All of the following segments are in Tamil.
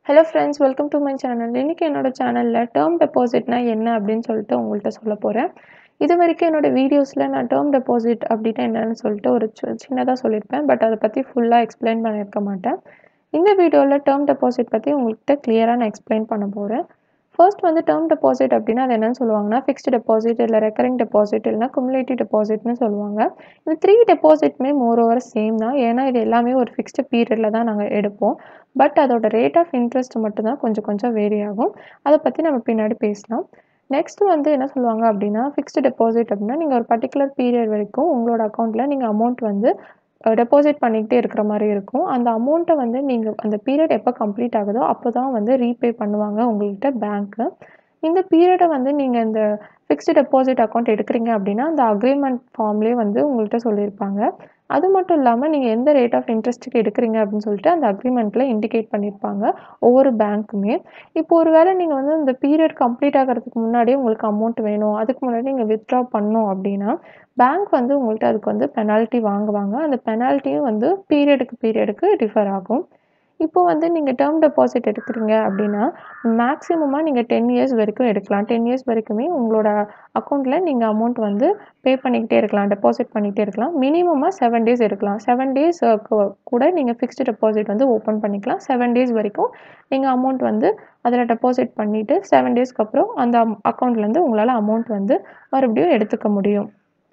hello friends welcome to my channel இன்றைக்கி என்னோடய சேனலில் டேர்ம் டெபாசிட்னா என்ன அப்படின்னு சொல்லிட்டு உங்கள்கிட்ட சொல்ல போகிறேன் இது வரைக்கும் என்னோடய வீடியோஸில் நான் டேர்ம் டெபாசிட் அப்படின்னா என்னன்னு சொல்லிட்டு ஒரு சி- சின்னதாக சொல்லியிருப்பேன் பட் அதை பற்றி ஃபுல்லாக எக்ஸ்பிளைன் பண்ணியிருக்க மாட்டேன் இந்த வீடியோவில் டேர்ம் டெபாசிட் பற்றி உங்கள்கிட்ட கிளியராக நான் எக்ஸ்பிளைன் பண்ண போகிறேன் ஃபர்ஸ்ட் வந்து டேர்ம் டெபாசிட் அப்படின்னா அது என்னன்னு சொல்லுவாங்கன்னா ஃபிக்ஸ்டு டெபாசிட் இல்லை ரெக்கரிங் டெபாசிட் இல்லைனா குமுலேட்டிவ் டெபாசிட்னு சொல்லுவாங்க இந்த த்ரீ டெபாசிட்மே மோர் ஓவர் சேம் தான் ஏன்னா இது எல்லாமே ஒரு ஃபிக்ஸ்டு பீரியடில் தான் நாங்கள் எடுப்போம் பட் அதோட ரேட் ஆஃப் இன்ட்ரெஸ்ட் மட்டும்தான் கொஞ்சம் கொஞ்சம் வேரி ஆகும் அதை பற்றி நம்ம பின்னாடி பேசலாம் நெக்ஸ்ட் வந்து என்ன சொல்லுவாங்க அப்படின்னா ஃபிக்ஸ்டு டெபாசிட் அப்படின்னா நீங்கள் ஒரு பர்டிகுலர் பீரியட் வரைக்கும் உங்களோட அக்கௌண்ட்டில் நீங்கள் அமௌண்ட் வந்து டெபாசிட் பண்ணிக்கிட்டே இருக்கிற மாதிரி இருக்கும் அந்த அமௌண்ட்டை வந்து நீங்கள் அந்த பீரியட் எப்போ கம்ப்ளீட் ஆகுதோ அப்போ தான் வந்து ரீபே பண்ணுவாங்க உங்கள்கிட்ட பேங்க்கு இந்த பீரியடை வந்து நீங்கள் இந்த ஃபிக்ஸ்டு டெபாசிட் அக்கௌண்ட் எடுக்கிறீங்க அப்படின்னா அந்த அக்ரிமெண்ட் ஃபார்ம்லேயே வந்து உங்கள்கிட்ட சொல்லியிருப்பாங்க அது மட்டும் இல்லாமல் நீங்கள் எந்த ரேட் ஆஃப் இன்ட்ரெஸ்ட்டுக்கு எடுக்கிறீங்க அப்படின்னு சொல்லிட்டு அந்த அக்ரிமெண்ட்டில் இண்டிகேட் பண்ணியிருப்பாங்க ஒவ்வொரு பேங்க்குமே இப்போ ஒரு வேளை நீங்கள் வந்து இந்த பீரியட் கம்ப்ளீட் ஆகிறதுக்கு முன்னாடியே உங்களுக்கு அமௌண்ட் வேணும் அதுக்கு முன்னாடி நீங்கள் வித்ட்ரா பண்ணணும் அப்படின்னா பேங்க் வந்து உங்கள்கிட்ட அதுக்கு வந்து பெனால்ட்டி வாங்குவாங்க அந்த பெனால்ட்டியும் வந்து பீரியடுக்கு பீரியடுக்கு டிஃபர் ஆகும் இப்போ வந்து நீங்கள் டேர்ம் டெபாசிட் எடுக்கிறீங்க அப்படின்னா மேக்ஸிமமாக நீங்கள் டென் இயர்ஸ் வரைக்கும் எடுக்கலாம் டென் இயர்ஸ் வரைக்குமே உங்களோட அக்கௌண்ட்டில் நீங்கள் அமௌண்ட் வந்து பே பண்ணிக்கிட்டே இருக்கலாம் டெபாசிட் பண்ணிக்கிட்டே இருக்கலாம் மினிமமாக செவன் டேஸ் எடுக்கலாம் செவன் டேஸ் கூட நீங்கள் ஃபிக்ஸ்டு டெபாசிட் வந்து ஓப்பன் பண்ணிக்கலாம் செவன் டேஸ் வரைக்கும் நீங்கள் அமௌண்ட் வந்து அதில் டெபாசிட் பண்ணிவிட்டு செவன் டேஸ்க்கு அப்புறம் அந்த அக்கௌண்ட்லேருந்து உங்களால் அமௌண்ட் வந்து மறுபடியும் எடுத்துக்க முடியும்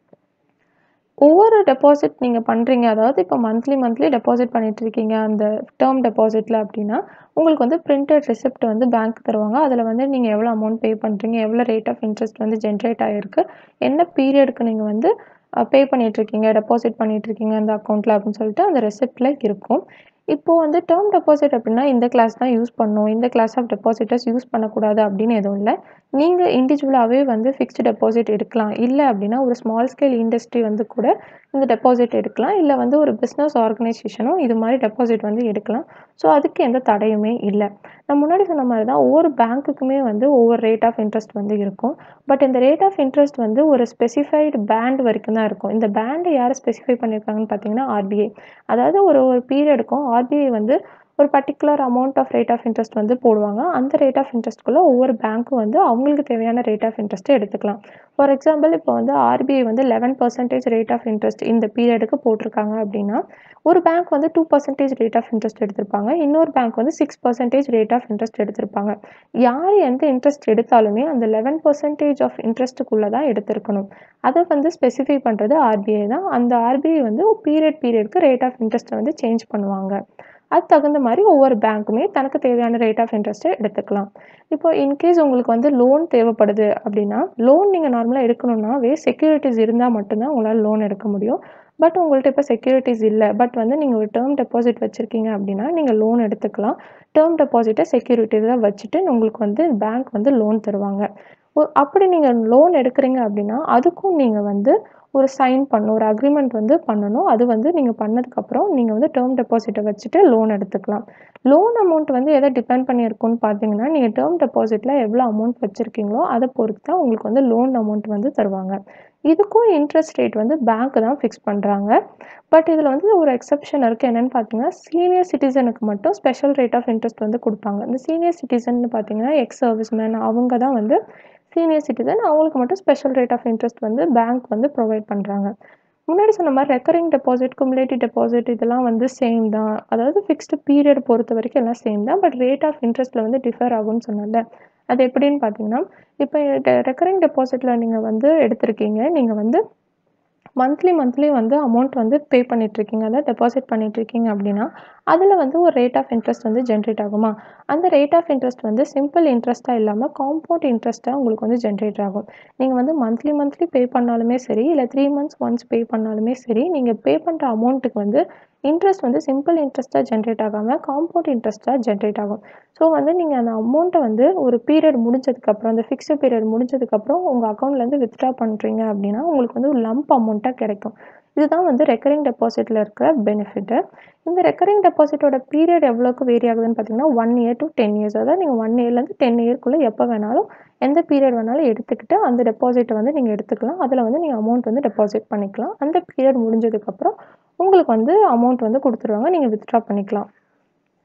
ஒவ்வொரு டெபாசிட் நீங்கள் பண்ணுறீங்க அதாவது இப்போ மந்த்லி மந்த்லி டெபாசிட் பண்ணிட்டு இருக்கீங்க அந்த டேர்ம் டெபாசிட்டில் அப்படின்னா உங்களுக்கு வந்து பிரிண்டட் ரெசிப்ட் வந்து பேங்க் தருவாங்க அதில் வந்து நீங்கள் எவ்வளோ அமௌண்ட் பே பண்ணுறீங்க எவ்வளோ ரேட் ஆஃப் இன்ட்ரெஸ்ட் வந்து ஜென்ரேட் ஆகிருக்கு என்ன பீரியடுக்கு நீங்கள் வந்து பே பண்ணிகிட்ருக்கீங்க டெபாசிட் பண்ணிகிட்ருக்கீங்க அந்த அக்கௌண்ட்டில் அப்படின்னு சொல்லிட்டு அந்த ரெசிப்டில் இருக்கும் இப்போது வந்து டேர்ம் டெபாசிட் அப்படின்னா இந்த கிளாஸ் தான் யூஸ் பண்ணணும் இந்த கிளாஸ் ஆஃப் டெபாசிட்டர்ஸ் யூஸ் பண்ணக்கூடாது அப்படின்னு எதுவும் இல்லை நீங்கள் இண்டிவிஜுவலாகவே வந்து ஃபிக்ஸ்டு டெபாசிட் எடுக்கலாம் இல்லை அப்படின்னா ஒரு ஸ்மால் ஸ்கேல் இண்டஸ்ட்ரி வந்து கூட இந்த டெபாசிட் எடுக்கலாம் இல்லை வந்து ஒரு பிஸ்னஸ் ஆர்கனைசேஷனும் இது மாதிரி டெபாசிட் வந்து எடுக்கலாம் ஸோ அதுக்கு எந்த தடையுமே இல்லை நான் முன்னாடி சொன்ன மாதிரி தான் ஒவ்வொரு பேங்க்குக்குமே வந்து ஒவ்வொரு ரேட் ஆஃப் இன்ட்ரெஸ்ட் வந்து இருக்கும் பட் இந்த ரேட் ஆஃப் இன்ட்ரெஸ்ட் வந்து ஒரு ஸ்பெசிஃபைடு பேண்ட் வரைக்கும் தான் இருக்கும் இந்த பேண்டை யார் ஸ்பெசிஃபை பண்ணியிருக்காங்கன்னு பார்த்தீங்கன்னா ஆர்பிஐ அதாவது ஒரு ஒரு பீரியடுக்கும் ஆர்பிஐ வந்து ஒரு particular amount of rate of interest வந்து போடுவாங்க அந்த ரேட் ஆஃப் இன்ட்ரெஸ்ட்குள்ளே ஒவ்வொரு பேங்க்கும் வந்து அவங்களுக்கு தேவையான ரேட் ஆஃப் இன்ட்ரெஸ்ட்டை எடுத்துக்கலாம் ஃபார் எக்ஸாம்பிள் இப்போ வந்து ஆர்பிஐ வந்து eleven percentage rate of interest இந்த பீரியடுக்கு போட்டிருக்காங்க அப்படின்னா ஒரு பேங்க் வந்து two percentage rate of interest எடுத்திருப்பாங்க இன்னொரு பேங்க் வந்து six percentage rate of interest எடுத்திருப்பாங்க யார் எந்த இன்ட்ரெஸ்ட் எடுத்தாலுமே அந்த லெவன் பர்சன்டேஜ் ஆஃப் இன்ட்ரெஸ்ட்டுக்குள்ளே தான் எடுத்திருக்கணும் அதை வந்து ஸ்பெசிஃபை பண்ணுறது ஆர்பிஐ தான் அந்த ஆர்பிஐ வந்து பீரியட் பீரியடுக்கு ரேட் ஆஃப் இன்ட்ரெஸ்ட்டை வந்து சேஞ்ச் பண்ணுவாங்க அது தகுந்த மாதிரி ஒவ்வொரு பேங்க்குமே தனக்கு தேவையான ரேட் ஆஃப் இன்ட்ரெஸ்ட்டை எடுத்துக்கலாம் இப்போ இன்கேஸ் உங்களுக்கு வந்து லோன் தேவைப்படுது அப்படின்னா லோன் நீங்கள் நார்மலாக எடுக்கணுன்னாவே செக்யூரிட்டிஸ் இருந்தால் மட்டும்தான் உங்களால் லோன் எடுக்க முடியும் பட் உங்கள்கிட்ட இப்போ செக்யூரிட்டிஸ் இல்லை பட் வந்து நீங்கள் ஒரு டேர்ம் டெபாசிட் வச்சுருக்கீங்க அப்படின்னா நீங்கள் லோன் எடுத்துக்கலாம் டேர்ம் டெபாசிட்டை செக்யூரிட்டிஸாக வச்சுட்டு உங்களுக்கு வந்து பேங்க் வந்து லோன் தருவாங்க ஒ- அப்படி நீங்கள் லோன் எடுக்கிறீங்க அப்படின்னா அதுக்கும் நீங்கள் வந்து ஒரு சைன் பண்ணணும் ஒரு அக்ரிமெண்ட் வந்து பண்ணணும் அது வந்து நீங்கள் பண்ணதுக்கப்புறம் நீங்கள் வந்து டேர்ம் டெபாசிட்டை வச்சுட்டு லோன் எடுத்துக்கலாம் லோன் அமௌண்ட் வந்து எதை டிபெண்ட் பண்ணியிருக்கும்னு பார்த்தீங்கன்னா நீங்கள் டேர்ம் டெபாசிட்டில் எவ்வளோ அமௌண்ட் வச்சுருக்கீங்களோ அதை பொறுத்து தான் உங்களுக்கு வந்து லோன் அமௌண்ட் வந்து தருவாங்க இதுக்கும் இன்ட்ரெஸ்ட் ரேட் வந்து பேங்க் தான் ஃபிக்ஸ் பண்ணுறாங்க பட் இதில் வந்து ஒரு எக்ஸப்ஷன் இருக்குது என்னென்னு பார்த்தீங்கன்னா சீனியர் சிட்டிசனுக்கு மட்டும் ஸ்பெஷல் ரேட் ஆஃப் இன்ட்ரெஸ்ட் வந்து கொடுப்பாங்க இந்த சீனியர் சிட்டிசன் பார்த்தீங்கன்னா எக்ஸ் சர்வீஸ்மேன் அவங்க தான் வந்து சீனியர் சிட்டிசன் அவங்களுக்கு மட்டும் ஸ்பெஷல் ரேட் ஆஃப் இன்ட்ரெஸ்ட் வந்து பேங்க் வந்து ப்ரொவைட் பண்ணுறாங்க முன்னாடி சொன்ன மாதிரி ரெக்கரிங் டெபாசிட் குமுலேட்டிவ் டெபாசிட் இதெல்லாம் வந்து சேம் தான் அதாவது ஃபிக்ஸ்டு பீரியட் பொறுத்த வரைக்கும் எல்லாம் சேம் தான் பட் ரேட் ஆஃப் இன்ட்ரெஸ்ட்டில் வந்து டிஃபர் ஆகும்னு சொன்னல அது எப்படின்னு பார்த்தீங்கன்னா இப்போ ரெக்கரிங் டெபாசிட்டில் நீங்கள் வந்து எடுத்திருக்கீங்க நீங்கள் வந்து மந்த்லி மந்த்லி வந்து அமௌண்ட் வந்து பே பண்ணிகிட்ருக்கீங்க அதாவது டெபாசிட் பண்ணிகிட்ருக்கீங்க அப்படின்னா அதில் வந்து ஒரு ரேட் ஆஃப் இன்ட்ரெஸ்ட் வந்து ஜென்ரேட் ஆகுமா அந்த ரேட் ஆஃப் இன்ட்ரெஸ்ட் வந்து சிம்பிள் இன்ட்ரெஸ்ட்டாக இல்லாமல் காம்பவுண்ட் இன்ட்ரெஸ்ட்டாக உங்களுக்கு வந்து ஜென்ரேட் ஆகும் நீங்கள் வந்து மந்த்லி மந்த்லி பே பண்ணாலுமே சரி இல்லை த்ரீ மந்த்ஸ் ஒன்ஸ் பே பண்ணாலுமே சரி நீங்கள் பே பண்ணுற அமௌண்ட்டுக்கு வந்து இன்ட்ரெஸ்ட் வந்து சிம்பிள் இன்ட்ரெஸ்ட்டாக ஜென்ரேட் ஆகாமல் காம்பவுண்ட் இன்ட்ரெஸ்ட்டாக ஜென்ரேட் ஆகும் ஸோ வந்து நீங்கள் அந்த அமௌண்ட்டை வந்து ஒரு பீரியட் முடிஞ்சதுக்கப்புறம் அந்த ஃபிக்ஸ்டு பீரியட் முடிஞ்சதுக்கப்புறம் உங்கள் அக்கௌண்ட்லேருந்து வித்ட்ரா பண்ணுறீங்க அப்படின்னா உங்களுக்கு வந்து ஒரு லம்ப் அமௌண்ட்டாக கிடைக்கும் இதுதான் வந்து ரெக்கரிங் டெபாசிட்டில் இருக்கிற பெனிஃபிட்டு இந்த ரெக்கரிங் டெபாசிட்டோட பீரியட் எவ்வளோக்கு வேரி ஆகுதுன்னு பார்த்தீங்கன்னா one year to ten years அதாவது நீங்கள் ஒன் இயர்லேருந்து டென் இயர்க்குள்ளே எப்போ வேணாலும் எந்த பீரியட் வேணாலும் எடுத்துக்கிட்டு அந்த டெபாசிட்டை வந்து நீங்கள் எடுத்துக்கலாம் அதில் வந்து நீங்கள் அமௌண்ட் வந்து டெபாசிட் பண்ணிக்கலாம் அந்த பீரியட் முடிஞ்சதுக்கப்புறம் உங்களுக்கு வந்து அமௌண்ட் வந்து கொடுத்துருவாங்க நீங்கள் வித்ட்ரா பண்ணிக்கலாம்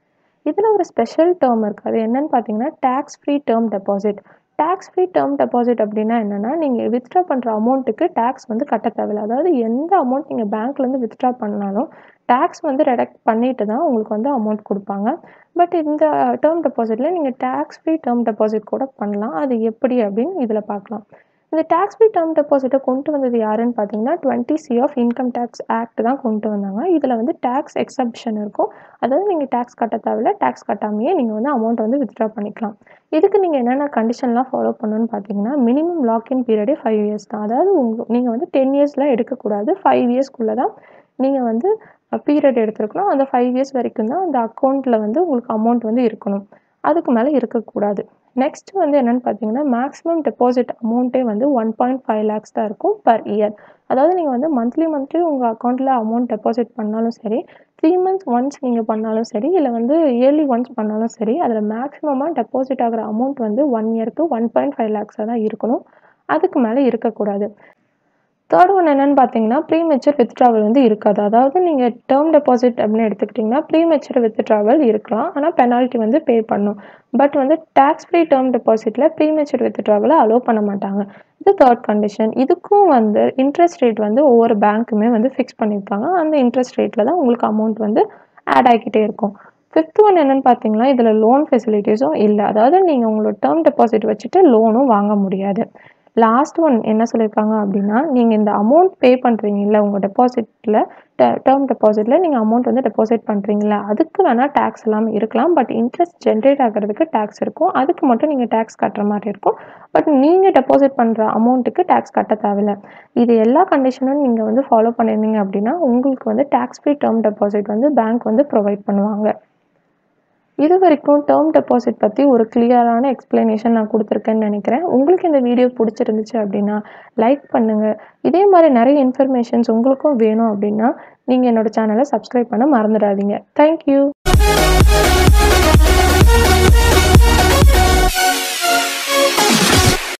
இதில் ஒரு ஸ்பெஷல் டேர்ம் இருக்குது அது என்னன்னு பார்த்தீங்கன்னா tax free term deposit tax free term deposit அப்படின்னா என்னென்னா நீங்கள் வித்ட்ரா பண்ணுற அமௌண்ட்டுக்கு டேக்ஸ் வந்து கட்ட தேவையில்ல அதாவது எந்த அமௌண்ட் நீங்கள் பேங்க்லேருந்து வித்ட்ரா பண்ணாலும் டேக்ஸ் வந்து ரெடக்ட் பண்ணிட்டு தான் உங்களுக்கு வந்து அமௌண்ட் கொடுப்பாங்க பட் இந்த டேர்ம் டெபாசிட்டில் நீங்கள் டேக்ஸ் ஃப்ரீ டேர்ம் டெபாசிட் கூட பண்ணலாம் அது எப்படி அப்படின்னு இதில் பார்க்கலாம் இந்த டேக்ஸ் ஃப்ரீ டேர்ம் டெபாசிட்டை கொண்டு வந்தது யாருன்னு பார்த்தீங்கன்னா twenty C of income tax act தான் கொண்டு வந்தாங்க இதில் வந்து டேக்ஸ் எக்ஸப்ஷன் இருக்கும் அதாவது நீங்கள் டேக்ஸ் கட்ட தேவையில்ல டேக்ஸ் கட்டாமையே நீங்கள் வந்து அமௌண்ட் வந்து வித்ட்ரா பண்ணிக்கலாம் இதுக்கு நீங்கள் என்னென்ன கண்டிஷன்லாம் ஃபாலோ பண்ணணும்னு பார்த்தீங்கன்னா மினிமம் லாக்இன் பீரியடே ஃபைவ் இயர்ஸ் தான் அதாவது உங்கள் நீங்கள் வந்து டென் இயர்ஸ்லாம் எடுக்கக்கூடாது ஃபைவ் இயர்ஸ்க்குள்ளே தான் நீங்கள் வந்து பீரியட் எடுத்துருக்கணும் அந்த ஃபைவ் இயர்ஸ் வரைக்கும் தான் அந்த அக்கௌண்ட்டில் வந்து உங்களுக்கு அமௌண்ட் வந்து இருக்கணும் அதுக்கு மேலே இருக்கக்கூடாது நெக்ஸ்ட் வந்து என்னென்னு பார்த்தீங்கன்னா மேக்ஸிமம் டெபாசிட் அமௌண்ட்டே வந்து ஒன் பாயிண்ட் ஃபைவ் லேக்ஸ் தான் இருக்கும் பர் இயர் அதாவது நீங்கள் வந்து மந்த்லி மந்த்லி உங்கள் அக்கௌண்ட்டில் அமௌண்ட் டெபாசிட் பண்ணாலும் சரி த்ரீ மந்த்ஸ் ஒன்ஸ் நீங்கள் பண்ணாலும் சரி இல்லை வந்து இயர்லி ஒன்ஸ் பண்ணாலும் சரி அதில் மேக்ஸிமமாக டெபாசிட் ஆகிற அமௌண்ட் வந்து ஒன் இயருக்கு ஒன் பாயிண்ட் ஃபைவ் லேக்ஸாக தான் இருக்கணும் அதுக்கு மேலே இருக்கக்கூடாது தேர்ட் ஒன் என்னென்னு பார்த்தீங்கன்னா ப்ரீமெச்சர் வித்ட்ராவல் வந்து இருக்காது அதாவது நீங்கள் டேர்ம் டெபாசிட் அப்படின்னு எடுத்துக்கிட்டிங்கன்னா ப்ரீமெச்சர் வித்ட்ராவல் இருக்கலாம் ஆனால் பெனால்ட்டி வந்து பே பண்ணும் பட் வந்து டேக்ஸ் ஃப்ரீ டேர்ம் டெபாசிட்டில் ப்ரீமெச்சர் வித்ட்ராவலை அலோவ் பண்ண மாட்டாங்க இது தேர்ட் கண்டிஷன் இதுக்கும் வந்து இன்ட்ரெஸ்ட் ரேட் வந்து ஒவ்வொரு பேங்க்குமே வந்து ஃபிக்ஸ் பண்ணியிருப்பாங்க அந்த இன்ட்ரெஸ்ட் ரேட்டில் தான் உங்களுக்கு அமௌண்ட் வந்து ஆட் ஆகிக்கிட்டே இருக்கும் ஃபிஃப்த் ஒன் என்னென்னு பார்த்தீங்கன்னா இதில் லோன் ஃபெசிலிட்டிஸும் இல்லை அதாவது நீங்கள் உங்களோட டேர்ம் டெபாசிட் வச்சுட்டு லோனும் வாங்க முடியாது லாஸ்ட் ஒன் என்ன சொல்லியிருக்காங்க அப்படின்னா நீங்கள் இந்த அமௌண்ட் பே பண்ணுறீங்கல்ல உங்கள் டெபாசிட்டில் டேர்ம் டெபாசிட்டில் நீங்கள் அமௌண்ட் வந்து டெபாசிட் பண்ணுறீங்களா அதுக்கு வேணால் டேக்ஸ் எல்லாமே இருக்கலாம் பட் இன்ட்ரெஸ்ட் ஜென்ரேட் ஆகிறதுக்கு டேக்ஸ் இருக்கும் அதுக்கு மட்டும் நீங்கள் டேக்ஸ் கட்டுற மாதிரி இருக்கும் பட் நீங்கள் டெபாசிட் பண்ணுற அமௌண்ட்டுக்கு டேக்ஸ் கட்ட தேவையில்ல இது எல்லா கண்டிஷனும் நீங்கள் வந்து ஃபாலோ பண்ணியிருந்தீங்க அப்படின்னா உங்களுக்கு வந்து டேக்ஸ் ஃப்ரீ டேர்ம் டெபாசிட் வந்து பேங்க் வந்து ப்ரொவைட் பண்ணுவாங்க இது வரைக்கும் டேர்ம் டெபாசிட் பற்றி ஒரு கிளியரான எக்ஸ்ப்ளனேஷன் நான் கொடுத்துருக்கேன்னு நினைக்கிறேன் உங்களுக்கு இந்த வீடியோ பிடிச்சிருந்துச்சு அப்படின்னா லைக் பண்ணுங்கள் இதே மாதிரி நிறைய இன்ஃபர்மேஷன்ஸ் உங்களுக்கும் வேணும் அப்படின்னா நீங்கள் என்னோடய சேனலை சப்ஸ்கிரைப் பண்ண மறந்துடாதீங்க தேங்க்யூ